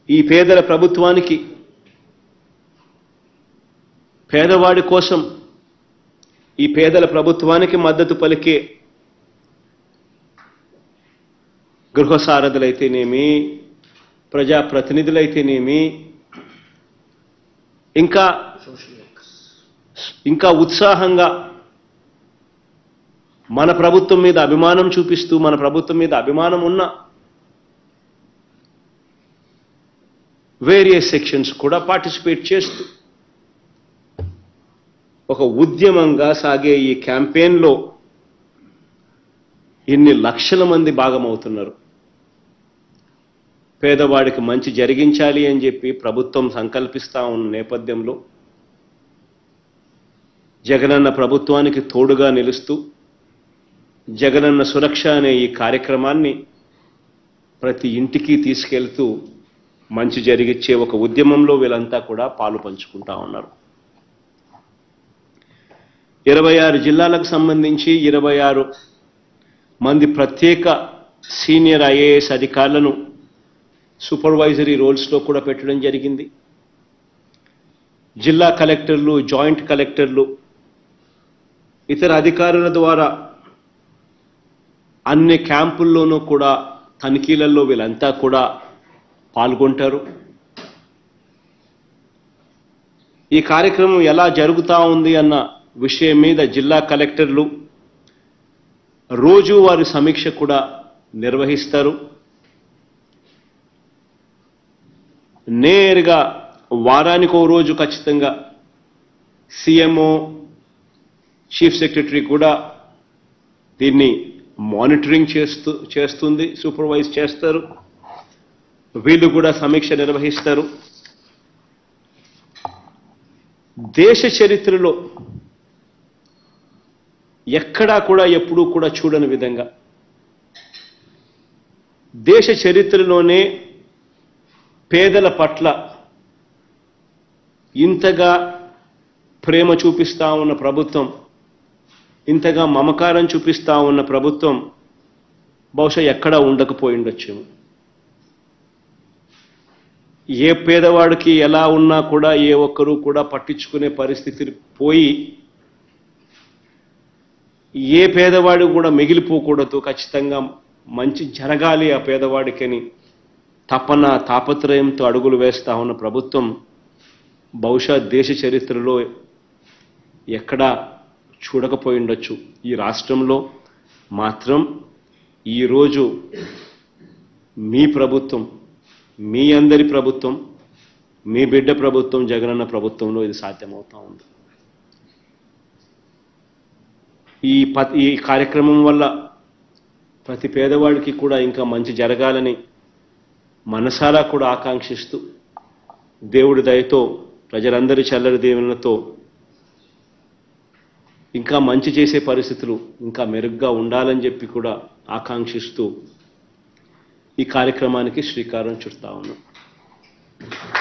ఈ పేదల ప్రభుత్వానికి పేదవాడి కోసం ఈ పేదల ప్రభుత్వానికి మద్దతు పలికే గృహ సారథులైతేనేమి ప్రజాప్రతినిధులైతేనేమి ఇంకా ఇంకా ఉత్సాహంగా మన ప్రభుత్వం మీద అభిమానం చూపిస్తూ మన ప్రభుత్వం మీద అభిమానం ఉన్న వేరియస్ సెక్షన్స్ కూడా పార్టిసిపేట్ చేస్తూ ఒక ఉద్యమంగా సాగే ఈ క్యాంపెయిన్లో ఇన్ని లక్షల మంది భాగమవుతున్నారు పేదవాడికి మంచి జరిగించాలి అని చెప్పి ప్రభుత్వం సంకల్పిస్తా ఉన్న నేపథ్యంలో జగనన్న ప్రభుత్వానికి తోడుగా నిలుస్తూ జగనన్న సురక్ష అనే ఈ కార్యక్రమాన్ని ప్రతి ఇంటికి తీసుకెళ్తూ మంచి జరిగిచ్చే ఒక ఉద్యమంలో వీళ్ళంతా కూడా పాలు పంచుకుంటా ఉన్నారు ఇరవై ఆరు జిల్లాలకు సంబంధించి ఇరవై ఆరు మంది ప్రత్యేక సీనియర్ ఐఏఎస్ అధికారులను సూపర్వైజరీ రోల్స్లో కూడా పెట్టడం జరిగింది జిల్లా కలెక్టర్లు జాయింట్ కలెక్టర్లు ఇతర అధికారుల ద్వారా అన్ని క్యాంపుల్లోనూ కూడా తనిఖీలలో వీళ్ళంతా కూడా పాల్గొంటారు ఈ కార్యక్రమం ఎలా జరుగుతా ఉంది అన్న విషయం మీద జిల్లా కలెక్టర్లు రోజు వారి సమీక్ష కూడా నిర్వహిస్తారు నేరుగా వారానికి ఓ రోజు ఖచ్చితంగా సీఎంఓ చీఫ్ సెక్రటరీ కూడా దీన్ని మానిటరింగ్ చేస్తూ చేస్తుంది సూపర్వైజ్ చేస్తారు వీళ్ళు కూడా సమీక్ష నిర్వహిస్తారు దేశ చరిత్రలో ఎక్కడా కూడా ఎప్పుడూ కూడా చూడని విధంగా దేశ చరిత్రలోనే పేదల పట్ల ఇంతగా ప్రేమ చూపిస్తా ఉన్న ప్రభుత్వం ఇంతగా మమకారం చూపిస్తా ఉన్న ప్రభుత్వం బహుశా ఎక్కడా ఉండకపోయిండొచ్చేమో ఏ పేదవాడికి ఎలా ఉన్నా కూడా ఏ ఒక్కరూ కూడా పట్టించుకునే పరిస్థితి పోయి ఏ పేదవాడు కూడా మిగిలిపోకూడదు ఖచ్చితంగా మంచి జరగాలి ఆ పేదవాడికని తపన తాపత్రయంతో అడుగులు వేస్తా ఉన్న ప్రభుత్వం బహుశా దేశ చరిత్రలో ఎక్కడా చూడకపోయిండొచ్చు ఈ రాష్ట్రంలో మాత్రం ఈరోజు మీ ప్రభుత్వం మీ అందరి ప్రభుత్వం మీ బిడ్డ ప్రభుత్వం జగనన్న ప్రభుత్వంలో ఇది సాధ్యమవుతా ఉంది ఈ ప ఈ కార్యక్రమం వల్ల ప్రతి పేదవాడికి కూడా ఇంకా మంచి జరగాలని మనసారా కూడా ఆకాంక్షిస్తూ దేవుడి దయతో ప్రజలందరి చల్లరి దీవెనలతో ఇంకా మంచి చేసే పరిస్థితులు ఇంకా మెరుగ్గా ఉండాలని చెప్పి కూడా ఆకాంక్షిస్తూ ఈ కార్యక్రమానికి శ్రీకారం చుడతా ఉన్నాం